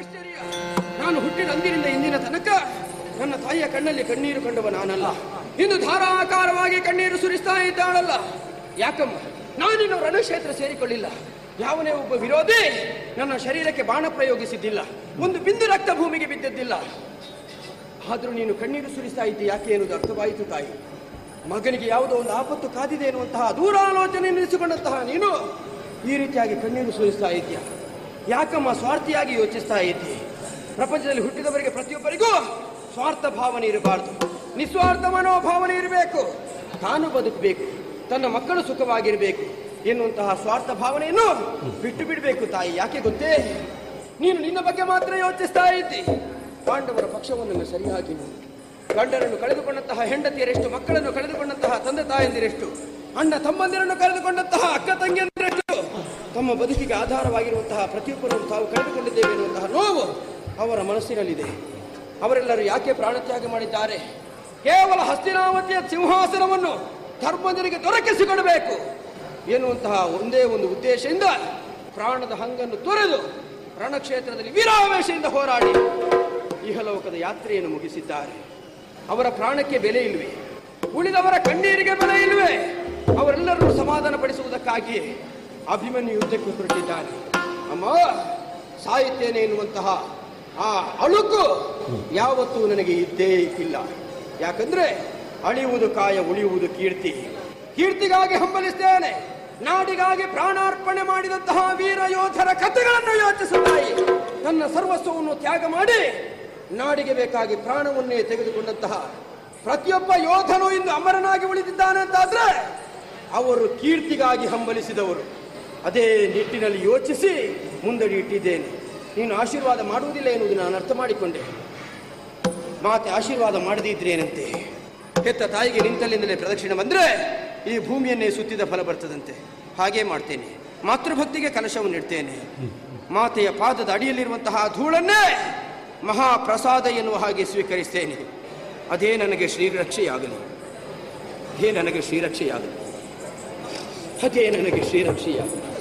ಆಶ್ಚರ್ಯ ನಾನು ಹುಟ್ಟಿದ ಅಂದಿನಿಂದ ಇಂದಿನ ತನಕ ನನ್ನ ತಾಯಿಯ ಕಣ್ಣಲ್ಲಿ ಕಣ್ಣೀರು ಕಂಡವ ನಾನಲ್ಲ ಇಂದು ಧಾರಾಕಾರವಾಗಿ ಕಣ್ಣೀರು ಸುರಿಸ್ತಾ ಇದ್ದಾಳಲ್ಲ ಯಾಕಮ್ಮ ನಾನಿನ್ನು ರಣಕ್ಷೇತ್ರ ಸೇರಿಕೊಳ್ಳಿಲ್ಲ ಯಾವನೇ ಒಬ್ಬ ವಿರೋಧಿ ನನ್ನ ಶರೀರಕ್ಕೆ ಬಾಣ ಪ್ರಯೋಗಿಸಿದ್ದಿಲ್ಲ ಒಂದು ಬಿಂದು ರಕ್ತ ಭೂಮಿಗೆ ಬಿದ್ದದ್ದಿಲ್ಲ ಆದರೂ ನೀನು ಕಣ್ಣೀರು ಸುರಿಸ್ತಾ ಇದ್ದಿ ಯಾಕೆ ಎನ್ನುವುದು ಅರ್ಥವಾಯಿತು ತಾಯಿ ಮಗನಿಗೆ ಯಾವುದೋ ಒಂದು ಆಪತ್ತು ಕಾದಿದೆ ಎನ್ನುವಂತಹ ದೂರಾಲೋಚನೆ ನಿಲ್ಲಿಸಿಕೊಂಡಂತಹ ನೀನು ಈ ರೀತಿಯಾಗಿ ಕಣ್ಣೀರು ಸುರಿಸ್ತಾ ಇದ್ದೀಯ ಯಾಕಮ್ಮ ಸ್ವಾರ್ಥಿಯಾಗಿ ಯೋಚಿಸ್ತಾ ಇದ್ದಿ ಪ್ರಪಂಚದಲ್ಲಿ ಹುಟ್ಟಿದವರಿಗೆ ಪ್ರತಿಯೊಬ್ಬರಿಗೂ ಸ್ವಾರ್ಥ ಭಾವನೆ ಇರಬಾರ್ದು ನಿಸ್ವಾರ್ಥ ಮನೋಭಾವನೆ ಇರಬೇಕು ತಾನು ಬದುಕಬೇಕು ತನ್ನ ಮಕ್ಕಳು ಸುಖವಾಗಿರಬೇಕು ಎನ್ನುವಂತಹ ಸ್ವಾರ್ಥ ಭಾವನೆಯನ್ನು ಬಿಟ್ಟು ಬಿಡಬೇಕು ತಾಯಿ ಯಾಕೆ ಗೊತ್ತೇ ನೀನು ನಿನ್ನ ಬಗ್ಗೆ ಮಾತ್ರ ಯೋಚಿಸ್ತಾ ಇದ್ದಿ ಪಾಂಡವರ ಪಕ್ಷವನ್ನು ಸರಿಯಾಗಿ ನೋಡು. ಗಂಡರನ್ನು ಕಳೆದುಕೊಂಡಂತಹ ಹೆಂಡತಿಯರೆಷ್ಟು ಮಕ್ಕಳನ್ನು ಕಳೆದುಕೊಂಡಂತಹ ತಂದೆ ತಾಯಂದಿರೆಷ್ಟು ಅಣ್ಣ ತಮ್ಮಂದಿರನ್ನು ಕಳೆದುಕೊಂಡಂತಹ ಅಕ್ಕ ತಂಗಿಯಂದಿರೆಷ್ಟು ತಮ್ಮ ಬದುಕಿಗೆ ಆಧಾರವಾಗಿರುವಂತಹ ಪ್ರತಿಯೊಬ್ಬರನ್ನು ತಾವು ಕಳೆದುಕೊಂಡಿದ್ದೇವೆ ಎನ್ನುವಂತಹ ನೋವು ಅವರ ಮನಸ್ಸಿನಲ್ಲಿದೆ ಅವರೆಲ್ಲರೂ ಯಾಕೆ ಪ್ರಾಣತ್ಯಾಗ ಮಾಡಿದ್ದಾರೆ ಕೇವಲ ಹಸ್ತಿನಾವತಿಯ ಸಿಂಹಾಸನವನ್ನು ಧರ್ಮಜನಿಗೆ ದೊರಕಿಸಿಕೊಡಬೇಕು ಎನ್ನುವಂತಹ ಒಂದೇ ಒಂದು ಉದ್ದೇಶದಿಂದ ಪ್ರಾಣದ ಹಂಗನ್ನು ತೊರೆದು ರಣಕ್ಷೇತ್ರದಲ್ಲಿ ವೀರಾವೇಶದಿಂದ ಹೋರಾಡಿ ಇಹಲೋಕದ ಯಾತ್ರೆಯನ್ನು ಮುಗಿಸಿದ್ದಾರೆ ಅವರ ಪ್ರಾಣಕ್ಕೆ ಬೆಲೆ ಇಲ್ವೇ ಉಳಿದವರ ಕಣ್ಣೀರಿಗೆ ಬೆಲೆ ಇಲ್ವೇ ಅವರೆಲ್ಲರನ್ನು ಸಮಾಧಾನ ಪಡಿಸುವುದಕ್ಕಾಗಿ ಅಭಿಮನ್ಯು ಯುದ್ಧಕ್ಕೆ ಹೊರಟಿದ್ದಾನೆ ಅಮ್ಮ ಸಾಯುತ್ತೇನೆ ಎನ್ನುವಂತಹ ಆ ಅಳುಕು ಯಾವತ್ತೂ ನನಗೆ ಇದ್ದೇ ಇಲ್ಲ ಯಾಕಂದ್ರೆ ಅಳಿಯುವುದು ಕಾಯ ಉಳಿಯುವುದು ಕೀರ್ತಿ ಕೀರ್ತಿಗಾಗಿ ಹಂಬಲಿಸ್ತೇನೆ ನಾಡಿಗಾಗಿ ಪ್ರಾಣಾರ್ಪಣೆ ಮಾಡಿದಂತಹ ವೀರ ಯೋಧರ ಕಥೆಗಳನ್ನು ಯೋಚಿಸುತ್ತಾಯಿ ನನ್ನ ಸರ್ವಸ್ವವನ್ನು ತ್ಯಾಗ ಮಾಡಿ ನಾಡಿಗೆ ಬೇಕಾಗಿ ಪ್ರಾಣವನ್ನೇ ತೆಗೆದುಕೊಂಡಂತಹ ಪ್ರತಿಯೊಬ್ಬ ಯೋಧನು ಇಂದು ಅಮರನಾಗಿ ಉಳಿದಿದ್ದಾನೆ ಅಂತಾದ್ರೆ ಅವರು ಕೀರ್ತಿಗಾಗಿ ಹಂಬಲಿಸಿದವರು ಅದೇ ನಿಟ್ಟಿನಲ್ಲಿ ಯೋಚಿಸಿ ಮುಂದಡಿ ಇಟ್ಟಿದ್ದೇನೆ ನೀನು ಆಶೀರ್ವಾದ ಮಾಡುವುದಿಲ್ಲ ಎನ್ನುವುದು ನಾನು ಅರ್ಥ ಮಾಡಿಕೊಂಡೆ ಮಾತೆ ಆಶೀರ್ವಾದ ಮಾಡದಿದ್ರೇನಂತೆ ಹೆತ್ತ ತಾಯಿಗೆ ನಿಂತಲ್ಲಿಂದಲೇ ಪ್ರದಕ್ಷಿಣೆ ಬಂದ್ರೆ ಈ ಭೂಮಿಯನ್ನೇ ಸುತ್ತಿದ ಫಲ ಬರ್ತದಂತೆ ಹಾಗೆ ಮಾಡ್ತೇನೆ ಮಾತೃಭಕ್ತಿಗೆ ಕಲಶವನ್ನು ಇಡ್ತೇನೆ ಮಾತೆಯ ಪಾದದ ಅಡಿಯಲ್ಲಿರುವಂತಹ ಧೂಳನ್ನೇ ಮಹಾಪ್ರಸಾದ ಎನ್ನುವ ಹಾಗೆ ಸ್ವೀಕರಿಸ್ತೇನೆ ಅದೇ ನನಗೆ ಶ್ರೀರಕ್ಷೆಯಾಗಲಿ ಅದೇ ನನಗೆ ಶ್ರೀರಕ್ಷೆಯಾಗಲಿ ಅದೇ ನನಗೆ ಶ್ರೀರಕ್ಷೆಯಾಗಲಿ